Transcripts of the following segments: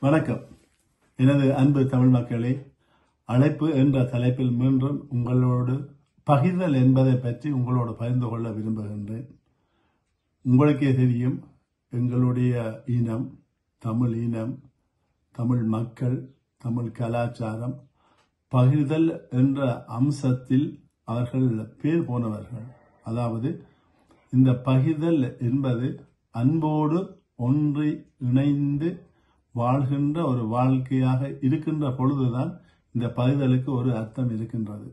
வணக்கம் எனது அன்பு தமிழ் மக்களே அழைப்பு என்ற தலைப்பில் மீண்டும் உங்களோடு பகிர்தல் என்பதை பற்றி உங்களோடு பகிர்ந்து கொள்ள விரும்புகின்றேன் உங்களுக்கே தெரியும் எங்களுடைய இனம் தமிழ் இனம் தமிழ் மக்கள் தமிழ் கலாச்சாரம் பகிர்தல் என்ற அம்சத்தில் அவர்கள் பேர் போனவர்கள் அதாவது இந்த பகிர்தல் என்பது அன்போடு ஒன்றி இணைந்து வாழ்கின்ற ஒரு வாழ்க்கையாக இருக்கின்ற பொழுதுதான் இந்த பகிர்தலுக்கு ஒரு அர்த்தம் இருக்கின்றது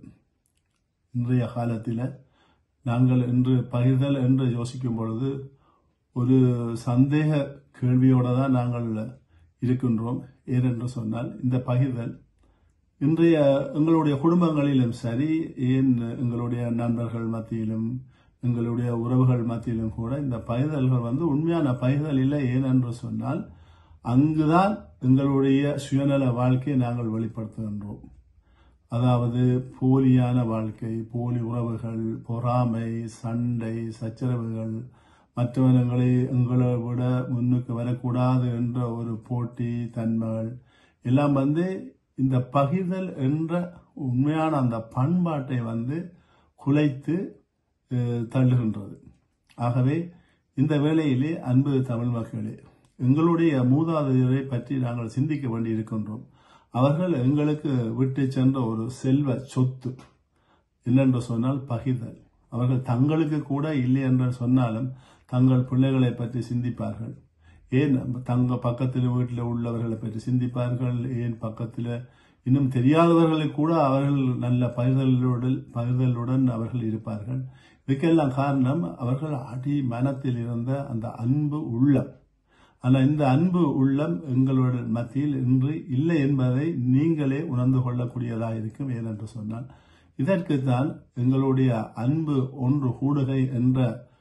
இன்றைய காலத்தில் நாங்கள் இன்று பகிர்தல் என்று யோசிக்கும் பொழுது ஒரு சந்தேக கேள்வியோடு தான் நாங்கள் இருக்கின்றோம் ஏனென்று சொன்னால் இந்த பகிர்தல் இன்றைய எங்களுடைய குடும்பங்களிலும் சரி ஏன் எங்களுடைய நண்பர்கள் மத்தியிலும் எங்களுடைய உறவுகள் மத்தியிலும் கூட இந்த பகிர்தல்கள் வந்து உண்மையான பகிர்தல் இல்லை ஏனென்று சொன்னால் அங்குதான் எங்களுடைய சுயநல வாழ்க்கையை நாங்கள் வெளிப்படுத்துகின்றோம் அதாவது போலியான வாழ்க்கை போலி உறவுகள் பொறாமை சண்டை சச்சரவுகள் மற்றவர்களை எங்களை விட முன்னுக்கு வரக்கூடாது என்ற ஒரு போட்டி தன்மைகள் எல்லாம் வந்து இந்த பகிர்தல் என்ற உண்மையான அந்த பண்பாட்டை வந்து குலைத்து அஹ், தள்ளுகின்றது ஆகவே இந்த வேளையிலே அன்பு தமிழ் மக்களே எங்களுடைய மூதாதையரை பற்றி நாங்கள் சிந்திக்க வேண்டி இருக்கின்றோம் அவர்கள் எங்களுக்கு விட்டு சென்ற ஒரு செல்வ சொத்து என்னென்று சொன்னால் பகிர்தல் அவர்கள் தங்களுக்கு கூட இல்லை என்று சொன்னாலும் தங்கள் பிள்ளைகளை பற்றி சிந்திப்பார்கள் ஏன் தங்க பக்கத்தில் வீட்டில் உள்ளவர்களை பற்றி சிந்திப்பார்கள் ஏன் பக்கத்தில் இன்னும் தெரியாதவர்களை கூட அவர்கள் நல்ல பகிர்தலுடன் பகிர்தலுடன் அவர்கள் இருப்பார்கள் இதுக்கெல்லாம் காரணம் அவர்கள் அடி மனத்தில் இருந்த அந்த அன்பு உள்ளம் ஆனால் இந்த அன்பு உள்ளம் எங்களோட மத்தியில் இன்று இல்லை என்பதை நீங்களே உணர்ந்து கொள்ளக்கூடியதாக இருக்கும் ஏனென்று சொன்னால் இதற்குத்தான் எங்களுடைய அன்பு ஒன்று கூடுகை என்ற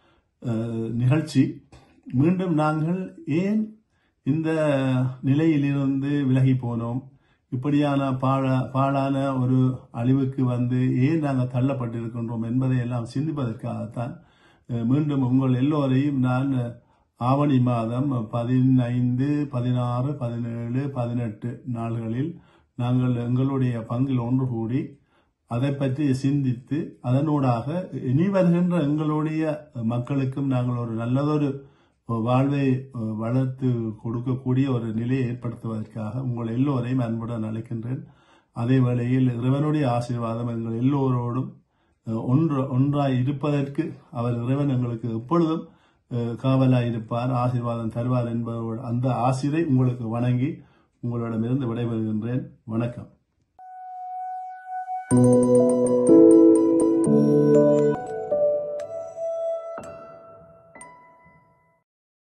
அஹ், நிகழ்ச்சி மீண்டும் நாங்கள் ஏன் இந்த நிலையிலிருந்து விலகி போனோம் இப்படியான பாழ பாழான ஒரு அழிவுக்கு வந்து ஏன் நாங்கள் தள்ளப்பட்டிருக்கின்றோம் என்பதை எல்லாம் சிந்திப்பதற்காகத்தான் அஹ், மீண்டும் உங்கள் எல்லோரையும் நான் ஆவணி மாதம் பதினைந்து பதினாறு பதினேழு பதினெட்டு நாள்களில் நாங்கள் எங்களுடைய பங்கில் ஒன்று கூடி அதை பற்றி சிந்தித்து அதனூடாக இனி வருகின்ற எங்களுடைய மக்களுக்கும் நாங்கள் ஒரு நல்லதொரு வாழ்வை வளர்த்து கொடுக்கக்கூடிய ஒரு நிலையை ஏற்படுத்துவதற்காக உங்கள் எல்லோரையும் அன்புடன் அழைக்கின்றேன் அதே வேளையில் இறைவனுடைய ஆசீர்வாதம் எங்கள் எல்லோரோடும் அஹ், ஒன்று ஒன்றாய் இருப்பதற்கு அவர் இறைவன் எங்களுக்கு எப்பொழுதும் அஹ், காவலாய் இருப்பார் ஆசீர்வாதம் தருவார் என்பதோடு அந்த ஆசிரை உங்களுக்கு வணங்கி உங்களிடமிருந்து விடைபெறுகின்றேன் வணக்கம்